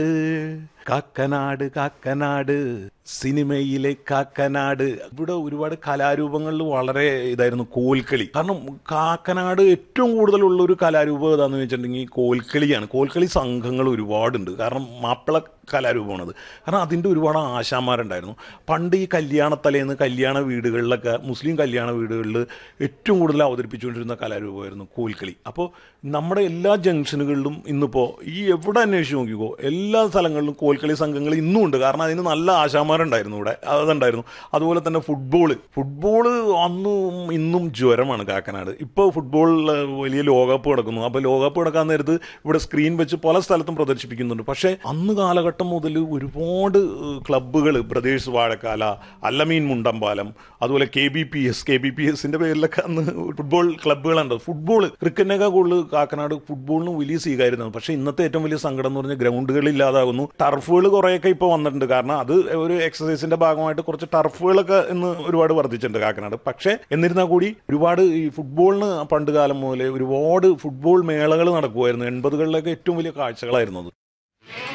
കാക്കനാട് കാക്കനാട് സിനിമയിലെ കാക്കനാട് ഇവിടെ ഒരുപാട് കലാരൂപങ്ങളിൽ വളരെ ഇതായിരുന്നു കോൽക്കളി കാരണം കാക്കനാട് ഏറ്റവും കൂടുതലുള്ള ഒരു കലാരൂപം ഏതാന്ന് വെച്ചിട്ടുണ്ടെങ്കിൽ കോൽക്കളിയാണ് കോൽക്കളി സംഘങ്ങൾ ഒരുപാടുണ്ട് കാരണം മാപ്പിള കലാരൂപമാണത് കാരണം അതിൻ്റെ ഒരുപാട് ആശാന്മാരുണ്ടായിരുന്നു പണ്ട് ഈ കല്യാണത്തലേന്ന് കല്യാണ വീടുകളിലൊക്കെ മുസ്ലിം കല്യാണ വീടുകളിൽ ഏറ്റവും കൂടുതൽ അവതരിപ്പിച്ചുകൊണ്ടിരുന്ന കലാരൂപമായിരുന്നു കോൽക്കളി അപ്പോൾ നമ്മുടെ എല്ലാ ജംഗ്ഷനുകളിലും ഇന്നിപ്പോൾ ഈ എവിടെ അന്വേഷിച്ച് നോക്കിക്കോ എല്ലാ സ്ഥലങ്ങളിലും കോൽക്കളി സംഘങ്ങൾ ഇന്നും ഉണ്ട് കാരണം അതിന് നല്ല ആശാന്മാരുണ്ടായിരുന്നു ഇവിടെ അതുണ്ടായിരുന്നു അതുപോലെ തന്നെ ഫുട്ബോൾ ഫുട്ബോൾ അന്നും ഇന്നും ജ്വരമാണ് കാക്കനാട് ഇപ്പോൾ ഫുട്ബോളിൽ വലിയ ലോകകപ്പ് നടക്കുന്നു അപ്പോൾ ലോകകപ്പ് നടക്കാൻ നേരത്ത് ഇവിടെ സ്ക്രീൻ വെച്ച് പല സ്ഥലത്തും പ്രദർശിപ്പിക്കുന്നുണ്ട് പക്ഷേ അന്ന് കാലഘട്ടം മുതൽ ഒരുപാട് ക്ലബ്ബുകൾ ബ്രദേഴ്സ് വാഴക്കാല അല്ലമീൻ മുണ്ടമ്പാലം അതുപോലെ K B P S K B P എസിന്റെ പേരിലൊക്കെ അന്ന് ഫുട്ബോൾ ക്ലബ്ബുകളുണ്ട് ഫുട്ബോൾ ക്രിക്കറ്റിനേക്കാൾ കൂടുതൽ കാക്കനാട് ഫുട്ബോളിന് വലിയ സ്വീകാര്യതയാണ് പക്ഷേ ഇന്നത്തെ ഏറ്റവും വലിയ സങ്കടം എന്ന് പറഞ്ഞാൽ ഗ്രൗണ്ടുകൾ ഇല്ലാതാകുന്നു ടർഫുകൾ കുറേയൊക്കെ ഇപ്പോൾ വന്നിട്ടുണ്ട് കാരണം അത് ഒരു എക്സസൈസിന്റെ ഭാഗമായിട്ട് കുറച്ച് ടർഫുകളൊക്കെ ഇന്ന് ഒരുപാട് വർദ്ധിച്ചിട്ടുണ്ട് കാക്കനാട് പക്ഷേ എന്നിരുന്നാൽ കൂടി ഒരുപാട് ഈ ഫുട്ബോളിന് പണ്ട് കാലം മുതലേ ഒരുപാട് ഫുട്ബോൾ മേളകൾ നടക്കുമായിരുന്നു എൺപതുകളിലൊക്കെ ഏറ്റവും വലിയ കാഴ്ചകളായിരുന്നു അത്